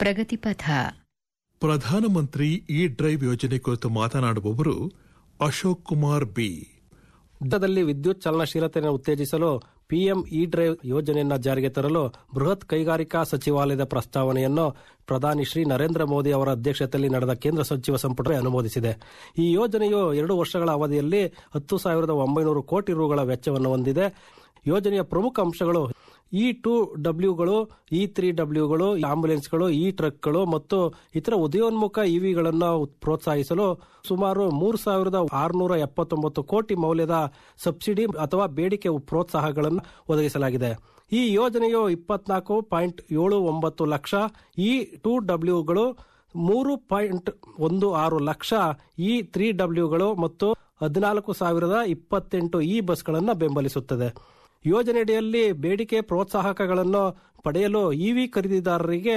ಪ್ರಗತಿಪಥ ಪ್ರಧಾನಮಂತ್ರಿ E drive ಯೋಜನೆ ಕುರಿತು ಮಾತನಾಡುವವರು ಅಶೋಕ್ ಕುಮಾರ್ ಬಿ ದೇಶದಲ್ಲಿ ವಿದ್ಯುತ್ ಚಲನಶೀಲತೆಯನ್ನು ಉತ್ತೇಜಿಸಲು ಪಿಎಂ ಇ ಡ್ರೈವ್ ಯೋಜನೆಯನ್ನು ಜಾರಿಗೆ ತರಲು ಬೃಹತ್ ಕೈಗಾರಿಕಾ ಸಚಿವಾಲಯದ ಪ್ರಸ್ತಾವನೆಯನ್ನು ಪ್ರಧಾನಿ ಶ್ರೀ ನರೇಂದ್ರ ಮೋದಿ ಅವರ ಅಧ್ಯಕ್ಷತೆಯಲ್ಲಿ ನಡೆದ ಕೇಂದ್ರ ಸಚಿವ ಸಂಪುಟ ಅನುಮೋದಿಸಿದೆ ಈ ಯೋಜನೆಯು ಎರಡು ವರ್ಷಗಳ ಅವಧಿಯಲ್ಲಿ ಹತ್ತು ಸಾವಿರದ ಒಂಬೈನೂರು ಕೋಟಿ ರುಗಳ ವೆಚ್ಚವನ್ನು ಹೊಂದಿದೆ ಯೋಜನೆಯ ಪ್ರಮುಖ ಅಂಶಗಳು ಇ ಟು ಡಬ್ಲ್ಯೂಗಳು ಇ ತ್ರೀ ಡಬ್ಲ್ಯೂಗಳು ಆಂಬ್ಯುಲೆನ್ಸ್ಗಳು ಇ ಟ್ರಕ್ಗಳು ಮತ್ತು ಇತರ ಉದಯೋನ್ಮುಖ ಇವಿಗಳನ್ನು ಪ್ರೋತ್ಸಾಹಿಸಲು ಸುಮಾರು ಮೂರು ಸಾವಿರದ ಆರುನೂರ ಎಪ್ಪತ್ತೊಂಬತ್ತು ಕೋಟಿ ಮೌಲ್ಯದ ಸಬ್ಸಿಡಿ ಅಥವಾ ಬೇಡಿಕೆ ಪ್ರೋತ್ಸಾಹಗಳನ್ನು ಒದಗಿಸಲಾಗಿದೆ ಈ ಯೋಜನೆಯು ಇಪ್ಪತ್ನಾಲ್ಕು ಪಾಯಿಂಟ್ ಏಳು ಒಂಬತ್ತು ಲಕ್ಷ ಇ ಟು ಡಬ್ಲ್ಯೂಗಳು ಮೂರು ಪಾಯಿಂಟ್ ಒಂದು ಆರು ಲಕ್ಷ ಇ ತ್ರೀ ಡಬ್ಲ್ಯೂಗಳು ಮತ್ತು ಹದಿನಾಲ್ಕು ಸಾವಿರದ ಇಪ್ಪತ್ತೆಂಟು ಇ ಬಸ್ಗಳನ್ನು ಬೆಂಬಲಿಸುತ್ತದೆ ಯೋಜನೆಯಡಿಯಲ್ಲಿ ಬೇಡಿಕೆ ಪ್ರೋತ್ಸಾಹಕಗಳನ್ನು ಪಡೆಯಲು ಇವಿ ಖರೀದಿದಾರರಿಗೆ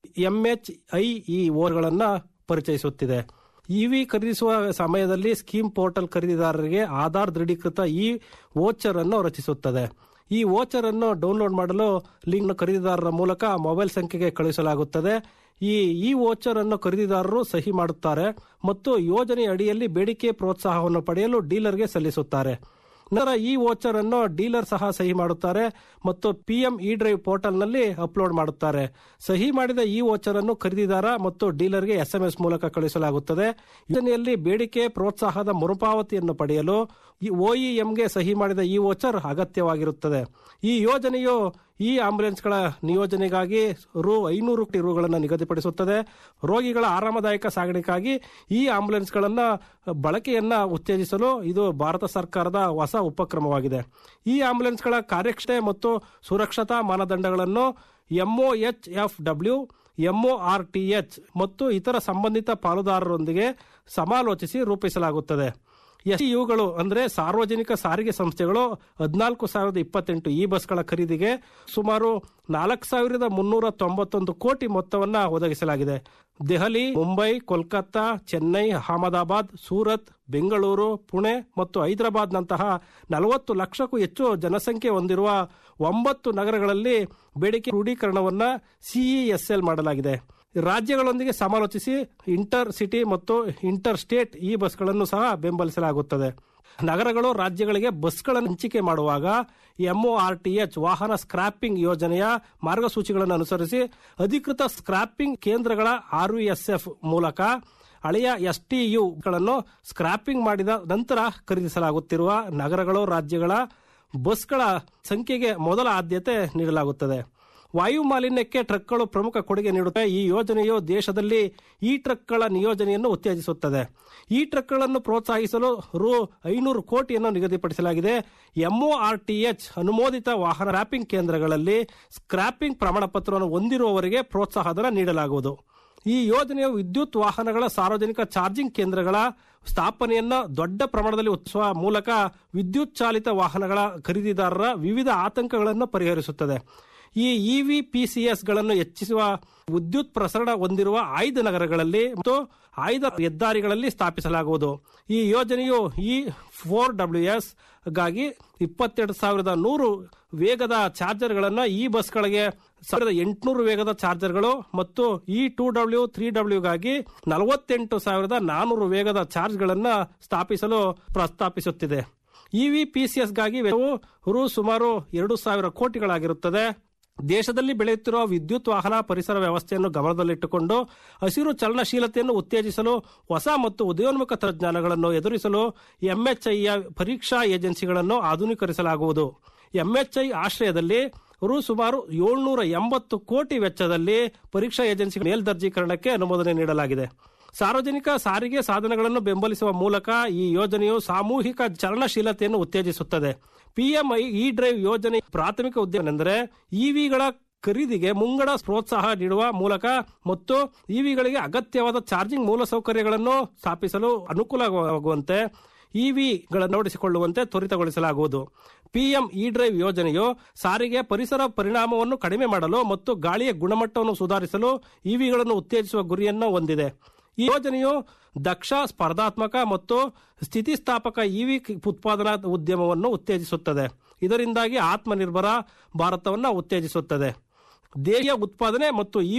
ಎಂಎಚ್ಐಇ ಓರ್ಗಳನ್ನು ಪರಿಚಯಿಸುತ್ತಿದೆ ಇವಿ ಖರೀದಿಸುವ ಸಮಯದಲ್ಲಿ ಸ್ಕೀಮ್ ಪೋರ್ಟಲ್ ಖರೀದಿದಾರರಿಗೆ ಆಧಾರ್ ದೃಢೀಕೃತ ಇ ವೋಚರ್ ಅನ್ನು ರಚಿಸುತ್ತದೆ ಈ ವೋಚರ್ ಅನ್ನು ಡೌನ್ಲೋಡ್ ಮಾಡಲು ಲಿಂಕ್ ಖರೀದಿದಾರರ ಮೂಲಕ ಮೊಬೈಲ್ ಸಂಖ್ಯೆಗೆ ಕಳುಹಿಸಲಾಗುತ್ತದೆ ಈ ಇ ವೋಚರ್ ಅನ್ನು ಖರೀದಿದಾರರು ಸಹಿ ಮಾಡುತ್ತಾರೆ ಮತ್ತು ಯೋಜನೆಯ ಅಡಿಯಲ್ಲಿ ಬೇಡಿಕೆ ಪ್ರೋತ್ಸಾಹವನ್ನು ಪಡೆಯಲು ಡೀಲರ್ಗೆ ಸಲ್ಲಿಸುತ್ತಾರೆ ನಂತರ ಈ ವೋಚರ್ ಅನ್ನು ಡೀಲರ್ ಸಹ ಸಹಿ ಮಾಡುತ್ತಾರೆ ಮತ್ತು ಪಿಎಂ ಇ ಡ್ರೈವ್ ಪೋರ್ಟಲ್ನಲ್ಲಿ ಅಪ್ಲೋಡ್ ಮಾಡುತ್ತಾರೆ ಸಹಿ ಮಾಡಿದ ಈ ವೋಚರ್ ಅನ್ನು ಖರೀದಿದಾರ ಮತ್ತು ಡೀಲರ್ಗೆ ಎಸ್ಎಂಎಸ್ ಮೂಲಕ ಕಳುಹಿಸಲಾಗುತ್ತದೆ ಯೋಜನೆಯಲ್ಲಿ ಬೇಡಿಕೆ ಪ್ರೋತ್ಸಾಹದ ಮರುಪಾವತಿಯನ್ನು ಪಡೆಯಲು ಒಇಎಂಗೆ ಸಹಿ ಮಾಡಿದ ಈ ವೋಚರ್ ಅಗತ್ಯವಾಗಿರುತ್ತದೆ ಈ ಯೋಜನೆಯು ಈ ಆಂಬ್ಯುಲೆನ್ಸ್ಗಳ ನಿಯೋಜನೆಗಾಗಿ ರು ಐನೂರು ಕೋಟಿ ರುಗಳನ್ನು ನಿಗದಿಪಡಿಸುತ್ತದೆ ರೋಗಿಗಳ ಆರಾಮದಾಯಕ ಸಾಗಣೆಗಾಗಿ ಈ ಆಂಬ್ಯುಲೆನ್ಸ್ಗಳನ್ನು ಬಳಕೆಯನ್ನ ಉತ್ತೇಜಿಸಲು ಇದು ಭಾರತ ಸರ್ಕಾರದ ಹೊಸ ಉಪಕ್ರಮವಾಗಿದೆ ಈ ಆಂಬ್ಯುಲೆನ್ಸ್ಗಳ ಕಾರ್ಯಕ್ಷಮತೆ ಮತ್ತು ಸುರಕ್ಷತಾ ಮಾನದಂಡಗಳನ್ನು ಎಂಒಎಚ್ ಎಫ್ ಡಬ್ಲ್ಯೂ ಎಂಒಆರ್ಟಿಎಚ್ ಮತ್ತು ಇತರ ಸಂಬಂಧಿತ ಪಾಲುದಾರರೊಂದಿಗೆ ಸಮಾಲೋಚಿಸಿ ರೂಪಿಸಲಾಗುತ್ತದೆ ಎಸ್ಇಯುಗಳು ಅಂದರೆ ಸಾರ್ವಜನಿಕ ಸಾರಿಗೆ ಸಂಸ್ಥೆಗಳು ಹದಿನಾಲ್ಕು ಸಾವಿರದ ಇಪ್ಪತ್ತೆಂಟು ಈ ಬಸ್ಗಳ ಖರೀದಿಗೆ ಸುಮಾರು ನಾಲ್ಕು ಸಾವಿರದ ಮುನ್ನೂರ ತೊಂಬತ್ತೊಂದು ಕೋಟಿ ಮೊತ್ತವನ್ನು ಒದಗಿಸಲಾಗಿದೆ ದೆಹಲಿ ಮುಂಬೈ ಕೋಲ್ಕತ್ತಾ ಚೆನ್ನೈ ಅಹಮದಾಬಾದ್ ಸೂರತ್ ಬೆಂಗಳೂರು ಪುಣೆ ಮತ್ತು ಹೈದರಾಬಾದ್ನಂತಹ ನಲವತ್ತು ಲಕ್ಷಕ್ಕೂ ಹೆಚ್ಚು ಜನಸಂಖ್ಯೆ ಹೊಂದಿರುವ ಒಂಬತ್ತು ನಗರಗಳಲ್ಲಿ ಬೇಡಿಕೆ ಕ್ರೋಢೀಕರಣವನ್ನು ಸಿಇಎಸ್ಎಲ್ ಮಾಡಲಾಗಿದೆ ರಾಜ್ಯಗಳೊಂದಿಗೆ ಸಮಾಲೋಚಿಸಿ ಇಂಟರ್ ಸಿಟಿ ಮತ್ತು ಇಂಟರ್ ಸ್ಟೇಟ್ ಈ ಬಸ್ಗಳನ್ನು ಸಹ ಬೆಂಬಲಿಸಲಾಗುತ್ತದೆ ನಗರಗಳು ರಾಜ್ಯಗಳಿಗೆ ಬಸ್ಗಳನ್ನು ಹಂಚಿಕೆ ಮಾಡುವಾಗ ಎಂಒಆರ್ಟಿಎಚ್ ವಾಹನ ಸ್ಕ್ರಾಪಿಂಗ್ ಯೋಜನೆಯ ಮಾರ್ಗಸೂಚಿಗಳನ್ನು ಅನುಸರಿಸಿ ಅಧಿಕೃತ ಸ್ಕ್ರಾಪಿಂಗ್ ಕೇಂದ್ರಗಳ ಆರ್ವಿಎಸ್ಎಫ್ ಮೂಲಕ ಹಳೆಯ ಎಸ್ಟಿಯುಗಳನ್ನು ಸ್ಕ್ರಾಪಿಂಗ್ ಮಾಡಿದ ನಂತರ ಖರೀದಿಸಲಾಗುತ್ತಿರುವ ನಗರಗಳು ರಾಜ್ಯಗಳ ಬಸ್ಗಳ ಸಂಖ್ಯೆಗೆ ಮೊದಲ ಆದ್ಯತೆ ನೀಡಲಾಗುತ್ತದೆ ವಾಯು ಮಾಲಿನ್ಯಕ್ಕೆ ಟ್ರಕ್ಗಳು ಪ್ರಮುಖ ಕೊಡುಗೆ ನೀಡುತ್ತವೆ ಈ ಯೋಜನೆಯು ದೇಶದಲ್ಲಿ ಈ ಟ್ರಕ್ಗಳ ನಿಯೋಜನೆಯನ್ನು ಉತ್ತೇಜಿಸುತ್ತದೆ ಈ ಟ್ರಕ್ಗಳನ್ನು ಪ್ರೋತ್ಸಾಹಿಸಲು ರು ಐನೂರು ಕೋಟಿಯನ್ನು ನಿಗದಿಪಡಿಸಲಾಗಿದೆ ಎಂಒಆರ್ಟಿಎಚ್ ಅನುಮೋದಿತ ವಾಹನ ರ್ಯಾಪಿಂಗ್ ಕೇಂದ್ರಗಳಲ್ಲಿ ಸ್ಕ್ರಾಪಿಂಗ್ ಪ್ರಮಾಣ ಪತ್ರವನ್ನು ಹೊಂದಿರುವವರಿಗೆ ಪ್ರೋತ್ಸಾಹಧನ ನೀಡಲಾಗುವುದು ಈ ಯೋಜನೆಯು ವಿದ್ಯುತ್ ವಾಹನಗಳ ಸಾರ್ವಜನಿಕ ಚಾರ್ಜಿಂಗ್ ಕೇಂದ್ರಗಳ ಸ್ಥಾಪನೆಯನ್ನ ದೊಡ್ಡ ಪ್ರಮಾಣದಲ್ಲಿ ಉತ್ಸುವ ಮೂಲಕ ವಿದ್ಯುತ್ ಚಾಲಿತ ವಾಹನಗಳ ಖರೀದಿದಾರರ ವಿವಿಧ ಆತಂಕಗಳನ್ನು ಪರಿಹರಿಸುತ್ತದೆ ಈ ಇವಿ ಪಿಸಿಎಸ್ಗಳನ್ನು ಹೆಚ್ಚಿಸುವ ವಿದ್ಯುತ್ ಪ್ರಸರಣ ಹೊಂದಿರುವ ಆಯ್ದ ನಗರಗಳಲ್ಲಿ ಮತ್ತು ಆಯ್ದ ಹೆದ್ದಾರಿಗಳಲ್ಲಿ ಸ್ಥಾಪಿಸಲಾಗುವುದು ಈ ಯೋಜನೆಯು ಈ ಫೋರ್ ಡಬ್ಲ್ಯೂ ಎಸ್ ಗಾಗಿ ಇಪ್ಪತ್ತೆರಡು ಸಾವಿರದ ನೂರು ವೇಗದ ಚಾರ್ಜರ್ಗಳನ್ನು ಈ ಬಸ್ಗಳಿಗೆ ಸಾವಿರದ ಎಂಟುನೂರು ವೇಗದ ಚಾರ್ಜರ್ಗಳು ಮತ್ತು ಈ ಟೂ ಡಬ್ಲ್ಯೂ ತ್ರೀ ಡಬ್ಲ್ಯೂಗಾಗಿ ನಲವತ್ತೆಂಟು ಸಾವಿರದ ನಾನೂರು ವೇಗದ ಚಾರ್ಜ್ಗಳನ್ನು ಸ್ಥಾಪಿಸಲು ಪ್ರಸ್ತಾಪಿಸುತ್ತಿದೆ ಇವಿ ಪಿಸಿಎಸ್ಗಾಗಿ ವೆಚ್ಚವು ರು ಸುಮಾರು ಎರಡು ಸಾವಿರ ಕೋಟಿಗಳಾಗಿರುತ್ತದೆ ದೇಶದಲ್ಲಿ ಬೆಳೆಯುತ್ತಿರುವ ವಿದ್ಯುತ್ ವಾಹನ ಪರಿಸರ ವ್ಯವಸ್ಥೆಯನ್ನು ಗಮನದಲ್ಲಿಟ್ಟುಕೊಂಡು ಹಸಿರು ಚಲನಶೀಲತೆಯನ್ನು ಉತ್ತೇಜಿಸಲು ಹೊಸ ಮತ್ತು ಉದಯೋನ್ಮುಖ ತಂತ್ರಜ್ಞಾನಗಳನ್ನು ಎದುರಿಸಲು ಎಂಎಚ್ಐಯ ಪರೀಕ್ಷಾ ಏಜೆನ್ಸಿಗಳನ್ನು ಆಧುನೀಕರಿಸಲಾಗುವುದು ಎಂಎಚ್ಐ ಆಶ್ರಯದಲ್ಲಿ ರು ಸುಮಾರು ಏಳ್ನೂರ ಎಂಬತ್ತು ಕೋಟಿ ವೆಚ್ಚದಲ್ಲಿ ಪರೀಕ್ಷಾ ಏಜೆನ್ಸಿಗಳ ಮೇಲ್ದರ್ಜೀಕರಣಕ್ಕೆ ಅನುಮೋದನೆ ನೀಡಲಾಗಿದೆ ಸಾರ್ವಜನಿಕ ಸಾರಿಗೆ ಸಾಧನಗಳನ್ನು ಬೆಂಬಲಿಸುವ ಮೂಲಕ ಈ ಯೋಜನೆಯು ಸಾಮೂಹಿಕ ಚಲನಶೀಲತೆಯನ್ನು ಉತ್ತೇಜಿಸುತ್ತದೆ ಪಿಎಂಐ ಇ ಡ್ರೈವ್ ಯೋಜನೆ ಪ್ರಾಥಮಿಕ ಉದ್ದೇಶವೆಂದರೆ ಇವಿಗಳ ಖರೀದಿಗೆ ಮುಂಗಡ ಪ್ರೋತ್ಸಾಹ ನೀಡುವ ಮೂಲಕ ಮತ್ತು ಇವಿಗಳಿಗೆ ಅಗತ್ಯವಾದ ಚಾರ್ಜಿಂಗ್ ಮೂಲಸೌಕರ್ಯಗಳನ್ನು ಸ್ಥಾಪಿಸಲು ಅನುಕೂಲವಾಗುವಂತೆ ಇವಿಗಳನ್ನು ನೋಡಿಸಿಕೊಳ್ಳುವಂತೆ ತ್ವರಿತಗೊಳಿಸಲಾಗುವುದು ಪಿಎಂ ಇ ಡ್ರೈವ್ ಯೋಜನೆಯು ಸಾರಿಗೆ ಪರಿಸರ ಪರಿಣಾಮವನ್ನು ಕಡಿಮೆ ಮಾಡಲು ಮತ್ತು ಗಾಳಿಯ ಗುಣಮಟ್ಟವನ್ನು ಸುಧಾರಿಸಲು ಇವಿಗಳನ್ನು ಉತ್ತೇಜಿಸುವ ಗುರಿಯನ್ನು ಹೊಂದಿದೆ ಈ ಯೋಜನೆಯು ದಕ್ಷ ಸ್ಪರ್ಧಾತ್ಮಕ ಮತ್ತು ಸ್ಥಿತಿಸ್ಥಾಪಕ ಇವಿ ಉತ್ಪಾದನಾ ಉದ್ಯಮವನ್ನು ಉತ್ತೇಜಿಸುತ್ತದೆ ಇದರಿಂದಾಗಿ ಆತ್ಮನಿರ್ಭರ ಭಾರತವನ್ನು ಉತ್ತೇಜಿಸುತ್ತದೆ ದೇಶೀಯ ಉತ್ಪಾದನೆ ಮತ್ತು ಇ